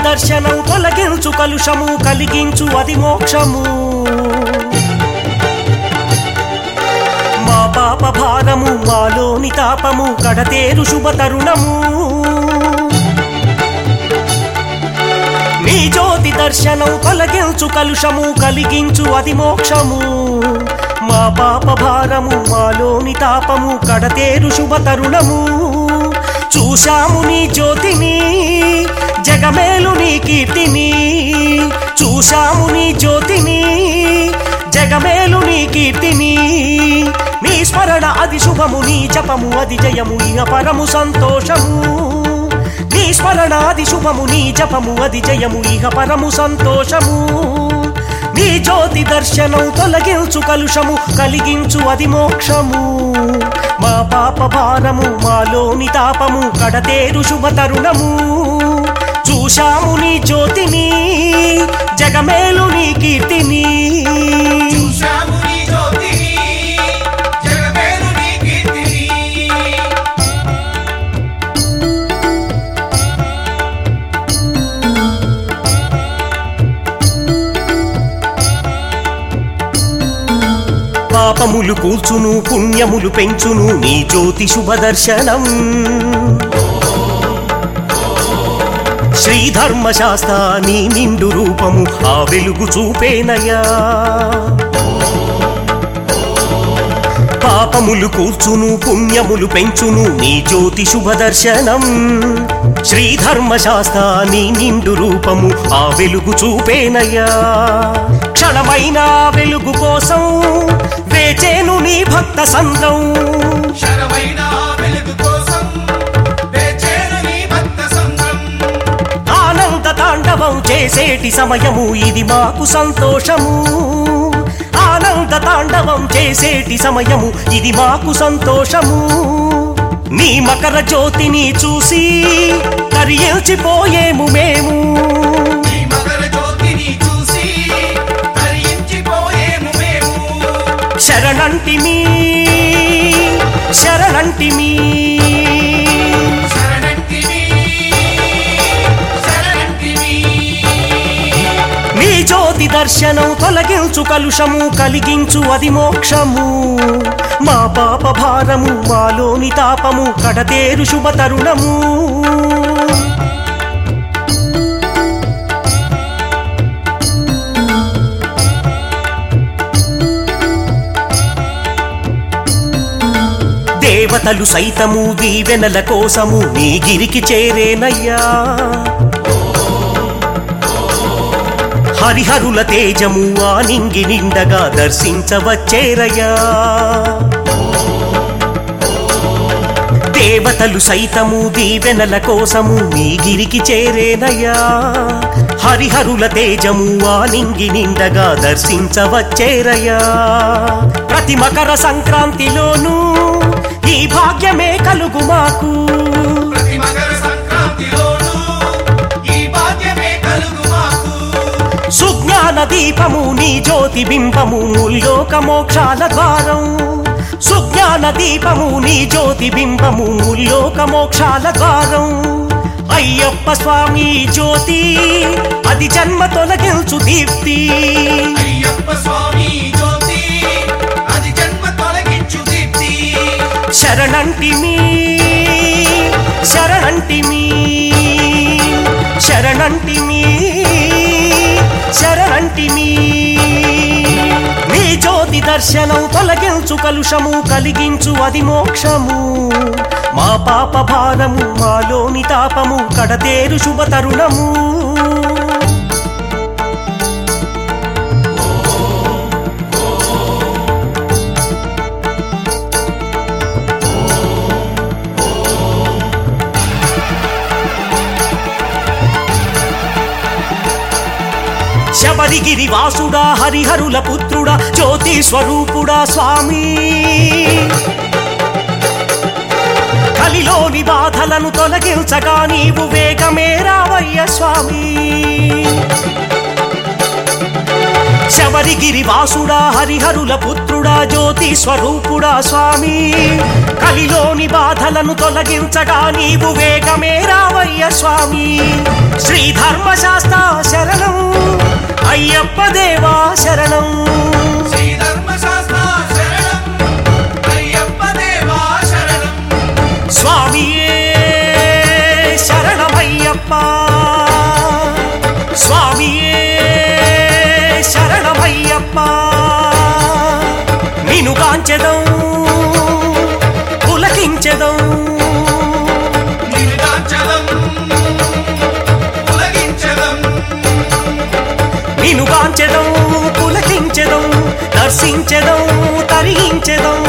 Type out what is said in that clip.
దర్శనం తొలగించు కలుషము కలిగించు అది మోక్షము మా పాప భారము మాలోని తాపము కడతేరు శుభ తరుణము నీ జ్యోతి దర్శనం తొలగించు కలుషము కలిగించు అది మోక్షము మా పాప భారము మాలోని తాపము కడతేరు శుభ తరుణము చూశాము నీ జ్యోతిని జగమేలు నీ కీర్తిని చూశాము నీ జ్యోతిని జగమేలు నీ కీర్తిని నీ స్మరణ అది శుభము నీ జపము అది జయము ఇహ పరము సంతోషము నీ స్మరణాది శుభము నీ జపము అది జయము ఇహ పరము సంతోషము నీ జ్యోతి దర్శనం తొలగించు కలుషము కలిగించు అది మోక్షము మా పాప భారము మాలోని తాపము కడతేరు శుభ తరుణము చూశాము నీ జ్యోతిని జగమేలు నీ కీర్తిని చూశాము నీ జ్యోతిని, జగమేలు నీ కీర్తిని. పాపములు కూర్చును పుణ్యములు పెంచును నీ జ్యోతి శుభ దర్శనం శ్రీధర్మ శాస్త్ర నీ నిండు రూపము ఆ వెలుగు చూపేనయ్యా పాపములు కూర్చును పుణ్యములు పెంచును నీ జ్యోతి శుభ దర్శనం శ్రీధర్మ శాస్త్ర నీ నిండు రూపము ఆ వెలుగు చూపేనయ్యా క్షణమైన వెలుగు కోసం వేచేను నీ భక్త సంద్రం శరమైన వెలుగు కోసం వేచేరు నీ భక్త సంఘం. ఆనంద తాండవం చేసేటి సమయము ఇది మాకు సంతోషము ఆనంద తాండవం చేసేటి సమయము ఇది మాకు సంతోషము నీ మకర జ్యోతిని చూసి కరియించిపోయేము మేము నీ మకర జ్యోతిని చూసి తరించిపోయేము మేము. శరణంటిమి శరణంటిమి శరణంటివి, శరణంటివి. నీ జ్యోతి దర్శనం తొలగించు కలుషము కలిగించు అది మోక్షము మా పాప భారము మాలోని తాపము కడతేరు శుభ తరుణము దేవతలు సైతము దీవెనల కోసము నీ గిరికి చేరేనయ్యా హరిహరుల తేజము ఆ నింగి నిండగా దర్శించవచ్చేరయ్యా దేవతలు సైతము దీవెనల కోసము నీ గిరికి చేరేనయ్యా హరిహరుల తేజము ఆ నింగి నిండగా దర్శించవచ్చేరయ్యా ప్రతి మకర సంక్రాంతిలోనూ ఈ భాగ్యమే కలుగు మాకు ప్రతి మకర సంక్రాంతిలోనూ ఈ భాగ్యమే కలుగు మాకు. సుజ్ఞాన దీపము నీ జ్యోతి బింబము లోక మోక్షాల ద్వారం సుజ్ఞాన దీపము నీ జ్యోతి బింబము లోక మోక్షాల ద్వారం అయ్యప్ప స్వామి జ్యోతి అది జన్మ తొలగించు దీప్తి అయ్యప్ప స్వామి జ్యోతి అది జన్మ తొలగించు దీప్తి శరణంటిమి శరణంటిమి శరణంటిమి శరణంటిమి నీ జ్యోతి దర్శనం తొలగించు కలుషము కలిగించు అది మోక్షము మా పాప భారము మాలోని తాపము కడతేరు శుభ తరుణము శబరిగిరి వాసుడా హరిహరుల పుత్రుడా జ్యోతి స్వరూపుడా స్వామి కలిలోని బాధలను తొలగించగా నీవు వేగమే రావయ్య స్వామి శబరిగిరి వాసుడా హరిహరుల పుత్రుడా జ్యోతి స్వరూపుడా స్వామి కలిలోని బాధలను తొలగించగా నీవు వేగమే రావయ్య స్వామి శ్రీ ధర్మశాస్త్ర శరణం అయ్యప్ప దేవా శరణం శ్రీ ధర్మశాస్త్ర శరణం అయ్యప్ప దేవా శరణం స్వామియే శరణమయ్యప్ప స్వామియే శరణమయ్యప్ప నిను కాంచెదం పులకించెదం నిలుగాంచలం పులగించలం నిను కాంచెదం పులకించెదం దర్శించెదం తరించెదం